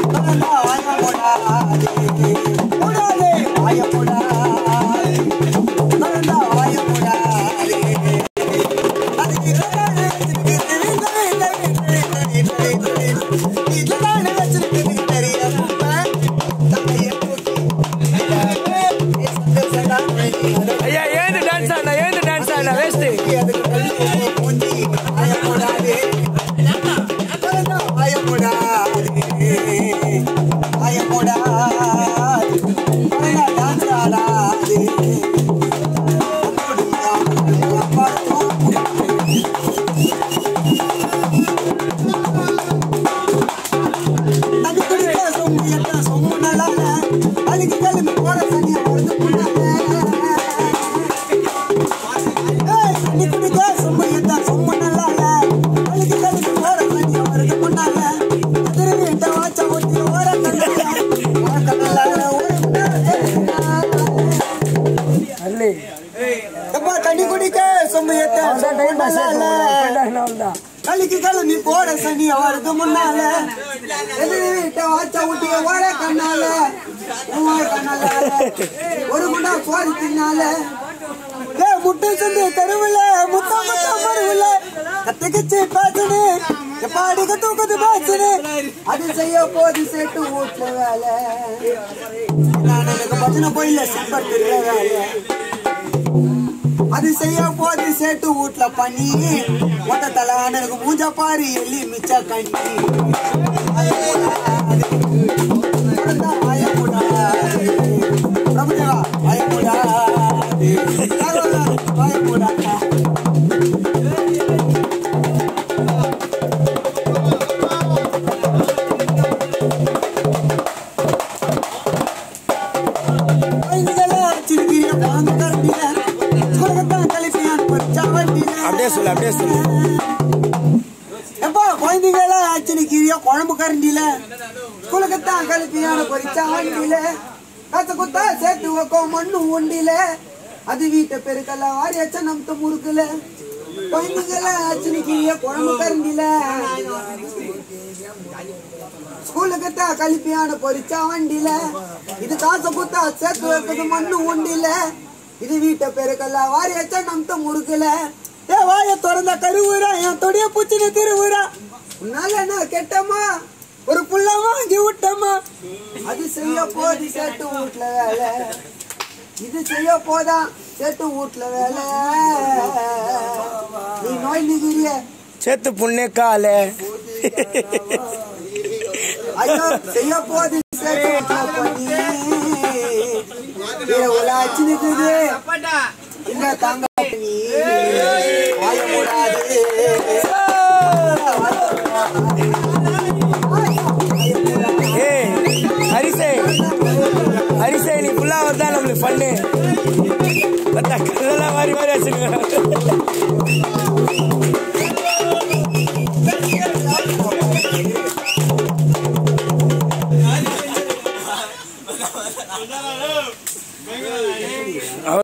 திறந்தா வாய மூடாதே. மூடாதே, வாய மூடாதே. திறந்தா வாய மூடாதே. அதுக்கு இதுதானே வச்சிருக்கு, இதுதானே வச்சிருக்கு, தெரியாம தலையை தூக்கி ஐயா ஏந்து டான்ஸ் ஆடா ஏந்து டான்ஸ் ஆடா வேஸ்ட் அதுக்கு கிளம்பி போற சனியா வருது முன்னால ஏய், தண்ணி குடிக்க சொம்பு எத்தா, சொம்பு நல்லா இல்ல. அழுக்கு தழுக்கு போற தண்ணி வருது முன்னால. திரும்பி இந்த வாச்சை ஒட்டி ஓர கண்ணால. ஓர கண்ணால, ஓர கண்ணால. எப்பா, தண்ணி குடிக்க சொம்பு எத்தா, சொம்பு நல்லா இல்ல. கலிக்கு கிளம்பி போற சனி அவருக்கு முன்னால எதிரி வீட்டை வாச்ச ஊட்டிய ஓர கண்ணால ஓர கண்ணால ஒரு முன்னா சோறு தின்னால ஏ முட்டை சந்து தெருவில் முத்தா முத்தா மருவில் கத்துக்கிச்சு பேசுனு எப்ப அடிக்க தூக்குது பேசுனு அது செய்ய போது சேட்டு வீட்டுல வேலை நான் எனக்கு பஜனை போயில செம்பர் தெரியல வேலை அது செய்ய போது சேட்டு வீட்டுல பண்ணி மொத்த தலானருக்கு மூஞ்ச பாரு எள்ளி மிச்ச கண்ணி பிரபுதேவா பயப்படா பயப்படா அப்படியே சொல்லு அப்படியே சொல்லு எப்பா குழந்தைங்களா ஆச்சரிக்கிறியா குழம்பு கரண்டில குலகத்தான் கலப்பியான பொரிச்சா வண்டியில கத்த குத்தா சேர்த்து வைக்கும் மண்ணு உண்டில அது வீட்டை பெருக்கல வாரியாச்சா நம்ப முறுக்குல குழந்தைங்களா ஆச்சரிக்கிறியா குழம்பு கரண்டில ஸ்கூலுக்கு தான் கலிப்பியான பொரிச்சா வண்டியில இது காசை குத்தா சேர்த்து வைக்கிறது மண்ணு உண்டில இது வீட்டை பெருக்கல வாரியாச்சா நம்ப முறுக்குல ஏ வாய திறந்த கருவுரா என் தொடைய பூச்சின திருவுரா உன்னால என்ன கெட்டமா ஒரு புள்ள வாங்கி விட்டமா அது செய்ய போது சேட்டு வீட்டுல வேலை இது செய்ய போதா சேட்டு வீட்டுல வேலை நீ நோய் நிகிறிய சேத்து புண்ணே காலே ஐயோ செய்ய போது சேட்டு வீட்டுல பண்ணி உலாச்சு நிக்குது இல்ல தாங்க நீ வாய மூடாது ஏய் ஹரிசே ஹரிசே நீ ஃபுல்லா வந்தா நம்மளுக்கு பண்ணு